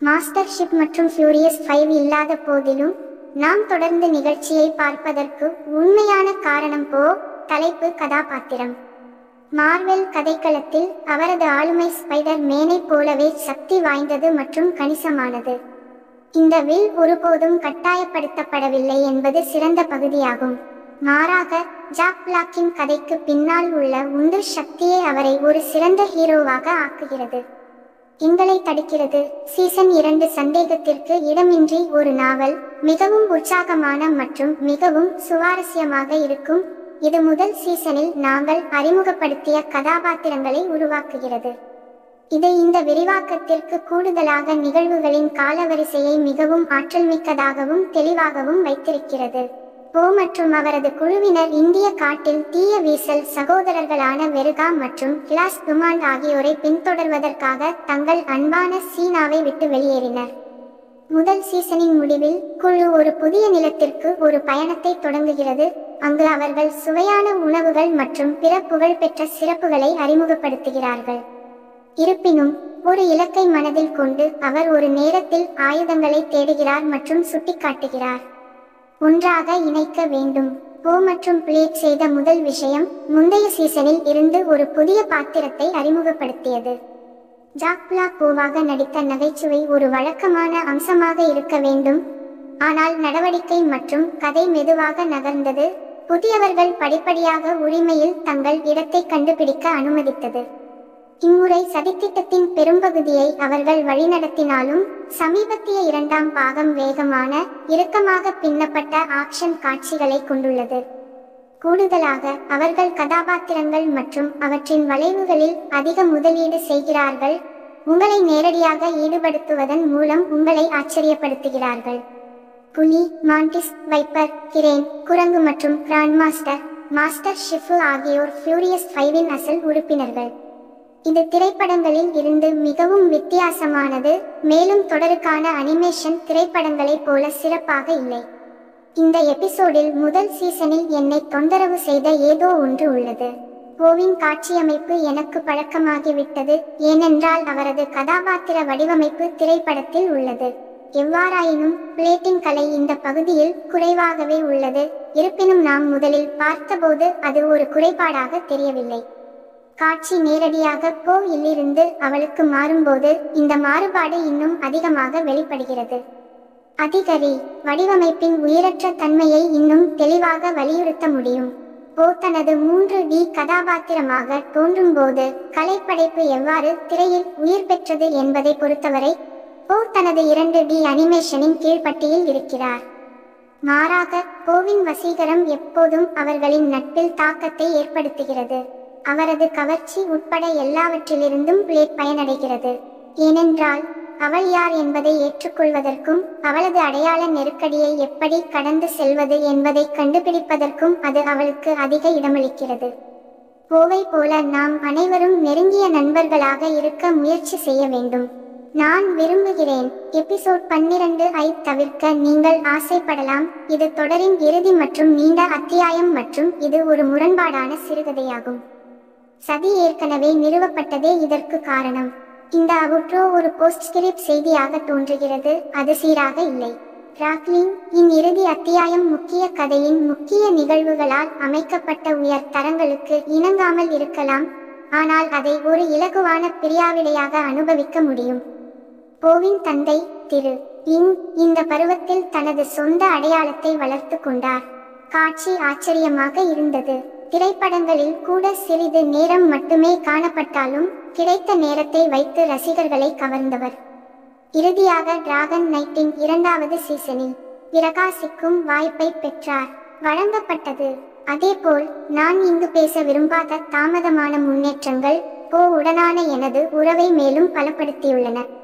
master Shifu மற்றும் Furious five இல்லாத போதிலும் நாம் தொடர்ந்து நிகழ்ச்சியை பார்ப்பதற்கு உண்மையான காரணம் போ தலைப்பு கதாபாத்திரம் மார்வெல் கதைக்களத்தில் அவரது ஆளுமை ஸ்பைடர் மேனைப் போலவே சக்தி வாய்ந்தது மற்றும் கணிசமானது இந்த வில் ஒருபோதும் கட்டாயப்படுத்தப்படவில்லை என்பது சிறந்த பகுதியாகும் மாறாக ஜாக் பிளாக்கின் கதைக்கு பின்னால் உள்ள உந்து சக்தியே அவரை ஒரு சிறந்த ஹீரோவாக ஆக்குகிறது எங்களை தடுக்கிறது சீசன் இரண்டு சந்தேகத்திற்கு இடமின்றி ஒரு நாவல் மிகவும் உற்சாகமான மற்றும் மிகவும் சுவாரஸ்யமாக இருக்கும் இது முதல் சீசனில் நாங்கள் அறிமுகப்படுத்திய கதாபாத்திரங்களை உருவாக்குகிறது இது இந்த விரிவாக்கத்திற்கு கூடுதலாக நிகழ்வுகளின் காலவரிசையை மிகவும் ஆற்றல்மிக்கதாகவும் தெளிவாகவும் வைத்திருக்கிறது போ மற்றும் அவரது குழுவினர் இந்திய காட்டில் தீய வீசல் சகோதரர்களான வெருகா மற்றும் கிளாஸ் துமாண்ட் ஆகியோரை பின்தொடர்வதற்காக தங்கள் அன்பான சீனாவை விட்டு வெளியேறினர் முதல் சீசனின் முடிவில் குழு ஒரு புதிய நிலத்திற்கு ஒரு பயணத்தை தொடங்குகிறது அங்கு அவர்கள் சுவையான உணவுகள் மற்றும் பிற புகழ்பெற்ற சிறப்புகளை அறிமுகப்படுத்துகிறார்கள் இருப்பினும் ஒரு இலக்கை மனதில் கொண்டு அவர் ஒரு நேரத்தில் ஆயுதங்களை தேடுகிறார் மற்றும் சுட்டிக்காட்டுகிறார் ஒன்றாக இணைக்க வேண்டும் போ மற்றும் பிளேட் செய்த முதல் விஷயம் முந்தைய சீசனில் இருந்து ஒரு புதிய பாத்திரத்தை அறிமுகப்படுத்தியது ஜாக்லா போவாக நடித்த நகைச்சுவை ஒரு வழக்கமான அம்சமாக இருக்க வேண்டும் ஆனால் நடவடிக்கை மற்றும் கதை மெதுவாக நகர்ந்தது புதியவர்கள் படிப்படியாக உரிமையில் தங்கள் இடத்தை கண்டுபிடிக்க அனுமதித்தது இம்முறை சதித்திட்டத்தின் பெரும்பகுதியை அவர்கள் வழிநடத்தினாலும் சமீபத்திய இரண்டாம் பாகம் வேகமான இறுக்கமாக பின்னப்பட்ட ஆக்ஷன் காட்சிகளை கொண்டுள்ளது கூடுதலாக அவர்கள் கதாபாத்திரங்கள் மற்றும் அவற்றின் வளைவுகளில் அதிக முதலீடு செய்கிறார்கள் உங்களை நேரடியாக ஈடுபடுத்துவதன் மூலம் உங்களை ஆச்சரியப்படுத்துகிறார்கள் புலி மாண்டிஸ் வைப்பர் கிரேன் குரங்கு மற்றும் கிராண்ட் மாஸ்டர் மாஸ்டர் ஷிஃபு ஆகியோர் ஃபியூரியஸ் ஃபைவின் அசல் உறுப்பினர்கள் இது திரைப்படங்களில் இருந்து மிகவும் வித்தியாசமானது மேலும் தொடருக்கான அனிமேஷன் திரைப்படங்களைப் போல சிறப்பாக இல்லை இந்த எபிசோடில் முதல் சீசனில் என்னை தொந்தரவு செய்த ஏதோ ஒன்று உள்ளது போவின் காட்சியமைப்பு எனக்கு பழக்கமாகிவிட்டது ஏனென்றால் அவரது கதாபாத்திர வடிவமைப்பு திரைப்படத்தில் உள்ளது எவ்வாறாயினும் பிளேட்டின் கலை இந்த பகுதியில் குறைவாகவே உள்ளது இருப்பினும் நாம் முதலில் பார்த்தபோது அது ஒரு குறைபாடாக தெரியவில்லை காட்சி நேரடியாக போ இலிருந்து அவளுக்கு மாறும்போது இந்த மாறுபாடு இன்னும் அதிகமாக வெளிப்படுகிறது அதிகரி வடிவமைப்பின் உயிரற்ற தன்மையை இன்னும் தெளிவாக வலியுறுத்த முடியும் போ தனது மூன்று டி கதாபாத்திரமாக தோன்றும்போது கலைப்படைப்பு எவ்வாறு திரையில் உயிர் பெற்றது என்பதை பொறுத்தவரை போ தனது இரண்டு டி அனிமேஷனின் கீழ்ப்பட்டியில் இருக்கிறார் மாறாக போவின் வசீகரம் எப்போதும் அவர்களின் நட்பில் தாக்கத்தை ஏற்படுத்துகிறது அவரது கவர்ச்சி உட்பட எல்லாவற்றிலிருந்தும் பிளேட் பயனடைகிறது ஏனென்றால் அவள் யார் என்பதை ஏற்றுக்கொள்வதற்கும் அவளது அடையாள நெருக்கடியை எப்படி கடந்து செல்வது என்பதை கண்டுபிடிப்பதற்கும் அது அவளுக்கு அதிக இடமளிக்கிறது போவை போல நாம் அனைவரும் நெருங்கிய நண்பர்களாக இருக்க முயற்சி செய்ய வேண்டும் நான் விரும்புகிறேன் எபிசோட் பன்னிரண்டு ஐ தவிர்க்க நீங்கள் ஆசைப்படலாம் இது தொடரின் இறுதி மற்றும் நீண்ட அத்தியாயம் மற்றும் இது ஒரு முரண்பாடான சிறுகதையாகும் சதி ஏற்கனவே நிறுவப்பட்டதே இதற்கு காரணம் இந்த அவுட்ரோ ஒரு போஸ்ட்ஸ்கிரிப்ட் செய்தியாக தோன்றுகிறது அது சீராக இல்லை ராக்லின் இன் இறுதி அத்தியாயம் முக்கிய கதையின் முக்கிய நிகழ்வுகளால் அமைக்கப்பட்ட உயர் தரங்களுக்கு இணங்காமல் இருக்கலாம் ஆனால் அதை ஒரு இலகுவான பிரியாவிடையாக அனுபவிக்க முடியும் போவின் தந்தை திரு இன் இந்த பருவத்தில் தனது சொந்த அடையாளத்தை வளர்த்து கொண்டார் காட்சி ஆச்சரியமாக இருந்தது திரைப்படங்களில் கூட சிறிது நேரம் மட்டுமே காணப்பட்டாலும் கிடைத்த நேரத்தை வைத்து ரசிகர்களை கவர்ந்தவர் இறுதியாக டிராகன் நைட்டின் இரண்டாவது சீசனில் பிரகாசிக்கும் வாய்ப்பை பெற்றார் வழங்கப்பட்டது அதேபோல் நான் இங்கு பேச விரும்பாத தாமதமான முன்னேற்றங்கள் போ உடனான எனது உறவை மேலும் பலப்படுத்தியுள்ளன